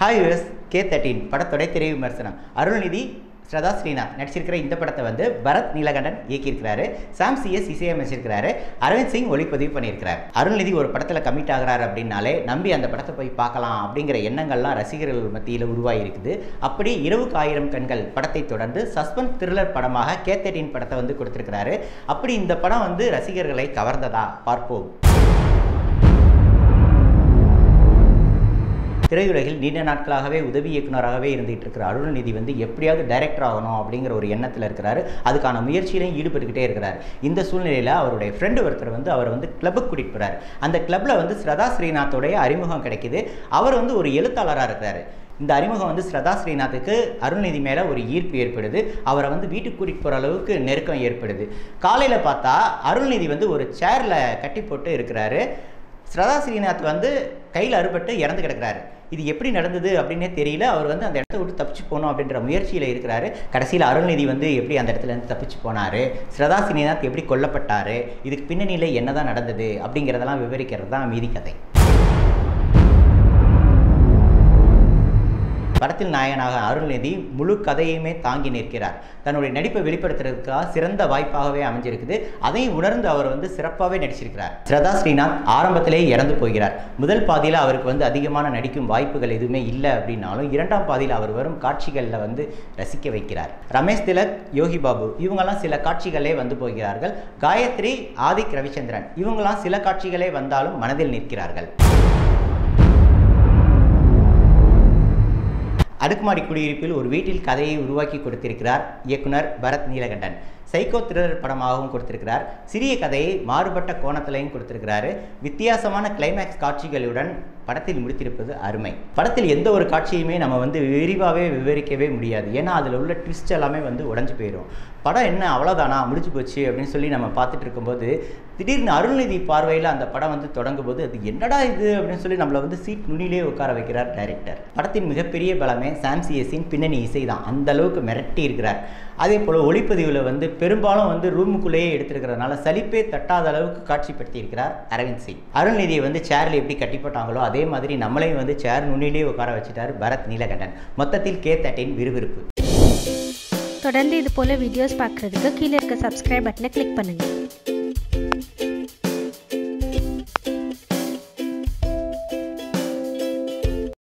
hi US K thirteen படத்தோட திரை விமர்சனம் அருள்நிதி ஸ்ரதா ஸ்ரீநாத் நடிச்சிருக்கிற இந்த படத்தை வந்து பரத் நீலகண்டன் இயக்கியிருக்கிறாரு சாம் சிஎஸ் இசையமைச்சிருக்கிறாரு அரவிந்த் சிங் ஒளிப்பதிவு பண்ணியிருக்கிறார் அருள்நிதி ஒரு படத்தில் கமிட் ஆகிறாரு அப்படின்னாலே நம்பி அந்த படத்தை போய் பார்க்கலாம் அப்படிங்கிற எண்ணங்கள்லாம் ரசிகர்கள் மத்தியில் உருவாகியிருக்குது அப்படி இரவுக்கு ஆயிரம் கண்கள் படத்தை தொடர்ந்து சஸ்பென்ஸ் த்ரில்லர் படமாக கே தேர்ட்டீன் படத்தை வந்து கொடுத்திருக்கிறாரு அப்படி இந்த படம் வந்து ரசிகர்களை கவர்ந்ததா பார்ப்போம் திரையுலகில் நீண்ட நாட்களாகவே உதவி இயக்குனராகவே இருந்துகிட்டு இருக்கிற அருள்நிதி வந்து எப்படியாவது டைரக்டர் ஆகணும் அப்படிங்கிற ஒரு எண்ணத்தில் இருக்கிறாரு அதுக்கான முயற்சியிலையும் ஈடுபட்டுக்கிட்டே இருக்கிறார் இந்த சூழ்நிலையில் அவருடைய ஃப்ரெண்டு ஒருத்தர் வந்து அவர் வந்து கிளப்புக்கு கூட்டிகிட்டு போகிறார் அந்த கிளப்பில் வந்து ஸ்ரதா ஸ்ரீநாத்தோடைய அறிமுகம் கிடைக்குது அவர் வந்து ஒரு எழுத்தாளராக இருக்கிறாரு இந்த அறிமுகம் வந்து ஸ்ரதா ஸ்ரீநாத்துக்கு அருள்நிதி மேலே ஒரு ஈர்ப்பு ஏற்படுது அவரை வந்து வீட்டுக்கு கூட்டிகிட்டு போகிற அளவுக்கு நெருக்கம் ஏற்படுது காலையில் பார்த்தா அருள்நிதி வந்து ஒரு சேரில் கட்டி போட்டு இருக்கிறாரு ஸ்ரதா ஸ்ரீநாத் வந்து கையில் அறுபட்டு இறந்து கிடக்கிறாரு இது எப்படி நடந்தது அப்படின்னே தெரியல அவர் வந்து அந்த இடத்த விட்டு தப்பிச்சு போகணும் அப்படின்ற முயற்சியில் இருக்கிறாரு கடைசியில் அருள்நிதி வந்து எப்படி அந்த இடத்துல இருந்து தப்பிச்சு போனார் ஸ்ரதா ஸ்ரீநாத் எப்படி கொல்லப்பட்டார் இதுக்கு பின்னணியில் என்னதான் நடந்தது அப்படிங்கிறதெல்லாம் விவரிக்கிறது தான் மீதி கதை படத்தில் நாயகனாக அருள்நிதி முழு கதையுமே தாங்கி நிற்கிறார் தன்னுடைய நடிப்பை வெளிப்படுத்துறதுக்காக சிறந்த வாய்ப்பாகவே அமைஞ்சிருக்குது அதை உணர்ந்து அவர் வந்து சிறப்பாகவே நடிச்சிருக்கிறார் ஸ்ரதா ஸ்ரீநாத் ஆரம்பத்திலே இறந்து போகிறார் முதல் பாதியில் அவருக்கு வந்து அதிகமான நடிக்கும் வாய்ப்புகள் எதுவுமே இல்லை அப்படின்னாலும் இரண்டாம் பாதியில் அவர் வரும் காட்சிகளில் வந்து ரசிக்க வைக்கிறார் ரமேஷ் திலக் யோகி பாபு இவங்கெல்லாம் சில காட்சிகளே வந்து போகிறார்கள் காயத்ரி ஆதிக் ரவிச்சந்திரன் இவங்கெல்லாம் சில காட்சிகளே வந்தாலும் மனதில் நிற்கிறார்கள் அடுக்குமாடி குடியிருப்பில் ஒரு வீட்டில் கதையை உருவாக்கி கொடுத்திருக்கிறார் இயக்குனர் பரத் நீலகண்டன் சைக்கோ த்ரில்லர் படமாகவும் கொடுத்திருக்கிறார் சிறிய கதையை மாறுபட்ட கோணத்திலையும் கொடுத்திருக்கிறாரு வித்தியாசமான கிளைமேக்ஸ் காட்சிகளுடன் படத்தில் முடித்திருப்பது அருமை படத்தில் எந்த ஒரு காட்சியுமே நம்ம வந்து விரிவாகவே விவரிக்கவே முடியாது ஏன்னா அதில் உள்ள ட்விஸ்ட் எல்லாமே வந்து உடஞ்சி போயிடும் படம் என்ன அவ்வளோதானா முடிஞ்சு போச்சு அப்படின்னு சொல்லி நம்ம பார்த்துட்டு இருக்கும்போது திடீர்னு அருள்நிதி பார்வையில் அந்த படம் வந்து தொடங்கும் போது அது என்னடா இது அப்படின்னு சொல்லி நம்மளை வந்து சீட் நுனிலே உட்கார வைக்கிறார் டைரக்டர் படத்தின் மிகப்பெரிய பலமே சாம்சிஎஸின் பின்னணி இசை தான் அந்த அளவுக்கு மிரட்டி இருக்கிறார் அதே போல் ஒளிப்பதிவில் வந்து பெரும்பாலும் வந்து ரூமுக்குள்ளேயே எடுத்திருக்கிறதுனால சலிப்பே தட்டாத அளவுக்கு காட்சிப்படுத்தி இருக்கிறார் அரவிந்த் சிங் அருள்நிதியை வந்து சேரில் எப்படி கட்டி போட்டாங்களோ அதே மாதிரி நம்மளையும் வந்து சேர் நுண்ணிலே உட்கார வச்சுட்டார் பரத் நீலகண்டன் மொத்தத்தில் கே தேர்ட்டின் விறுவிறுப்பு தொடர்ந்து இது போல் வீடியோஸ் பார்க்குறதுக்கு கீழே இருக்க சப்ஸ்கிரைப் பட்டனை கிளிக் பண்ணுங்கள்